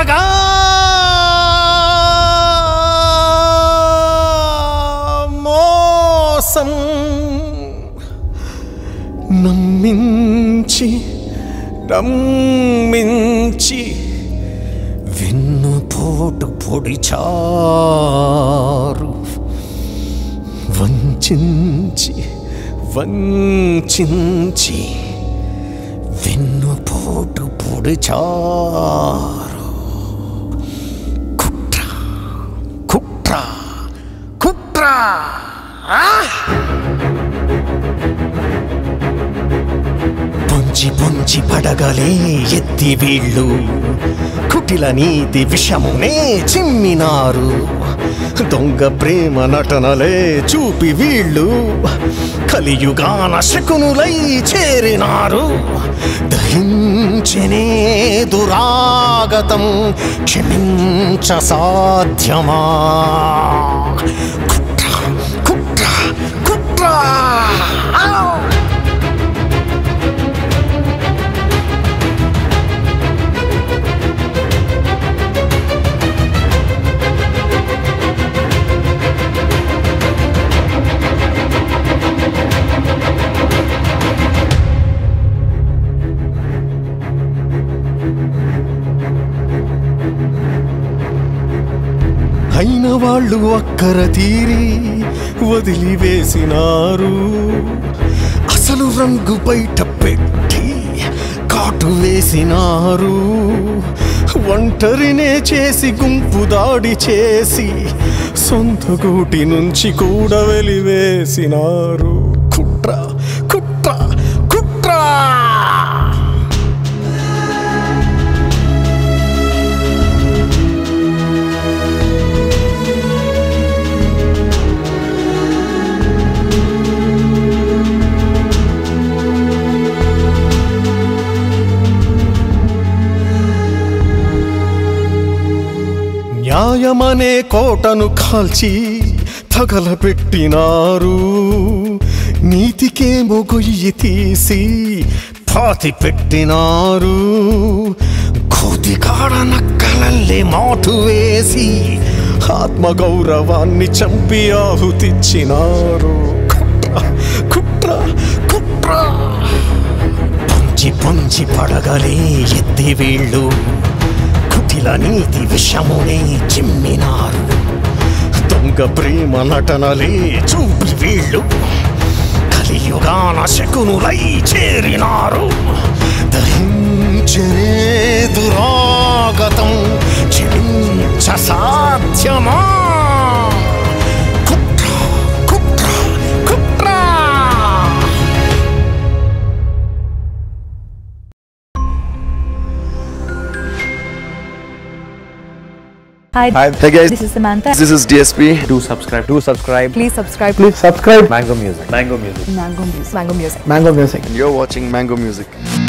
పడగా మోసం నమ్మించి నమ్మించి వెన్నుపోటు పొడిచారు వంచించి వంచించి వెన్నుపోటు పొడిచారు కుట్ర కుట్ర కుట్ర పొంచి పొంచి పడగలే ఎత్తి వీళ్ళు కుటిల నీతి విషమునే చిమ్మినారు దొంగ ప్రేమ నటనలే చూపి వీళ్ళు కలియుగాన శకునులై చేరినారు దహించనే దురాగతం క్షమించ సాధ్యమా కుట్ర కుట్ర కుట్ర అయిన వాళ్ళు అక్కర తీరి వదిలివేసినారు అసలు రంగు బయట పెట్టి కాటు వేసినారు ఒంటరినే చేసి గుంపు దాడి చేసి సొంత గూటి నుంచి కూడా వెలివేసినారు కుట్ర కుట్ర కుట్ర న్యాయమనే కోటను కాల్చి తగలబెట్టినారు నీతికేమో గొయ్యి తీసి పాతి పెట్టినారు కోతికాడ నక్కలల్లే మాటు వేసి ఆత్మగౌరవాన్ని చంపి ఆహుతిచ్చినారు కుట్ర కుట్ర కుట్ర పొంచి పొంచి పడగలే ఎత్తి వీళ్ళు కుటిల నీతి విషమునే చిమ్మినారు దొంగ ప్రేమ నటనలే చూపి వీళ్ళు కలియుగాన శకునులై చేరినారు దహించరే దురాగతం క్షమించ సాధ్యమా కుట్ర కుట్ర కుట్ర Hi, Hi, hey guys. this is Samantha. This is DSP. Do subscribe. Do subscribe. Please subscribe Please subscribe. Mango Music. Mango Music. to Mango Music. Mango Music. Mango Music. You're watching Mango Music.